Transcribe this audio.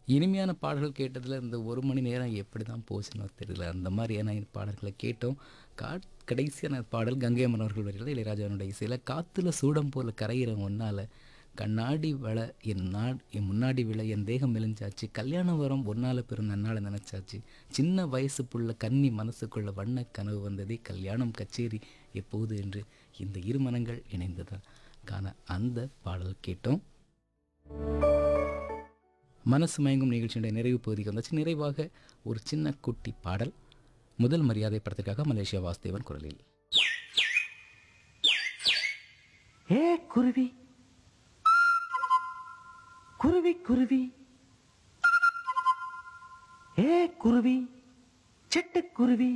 இனிமையான பாடல்கள் கேட்டதில் இந்த ஒரு மணி நேரம் எப்படி தான் போச்சுன்னு தெரியல அந்த மாதிரியான பாடல்களை கேட்டோம் கா கடைசியான பாடல் கங்கை அம்மன் அவர்கள் வரையில் இளையராஜாவுடைய இசையில் காற்றுல சூடம் போல கரையிற ஒன்றால் கண்ணாடி வள என் நா என் முன்னாடி விழ என் தேகம் மெலிஞ்சாச்சு கல்யாணம் வரம் ஒன்றால் பெரும் நன்னால நினச்சாச்சு சின்ன வயசு புள்ள கன்னி மனசுக்குள்ள வண்ண கனவு வந்ததே கல்யாணம் கச்சேரி எப்போது என்று இந்த இரு மனங்கள் இணைந்ததான் காண அந்த பாடல் கேட்டோம் மனசு மயங்கும் நிகழ்ச்சியுடைய நிறைவு பகுதிக்கு வந்தாச்சு நிறைவாக ஒரு சின்ன குட்டி பாடல் முதல் மரியாதை படத்திற்காக மலேசியா வாசுதேவன் குரலில் ஏ குருவி குருவி குருவி ஏ குருவி சிட்டுக்குருவி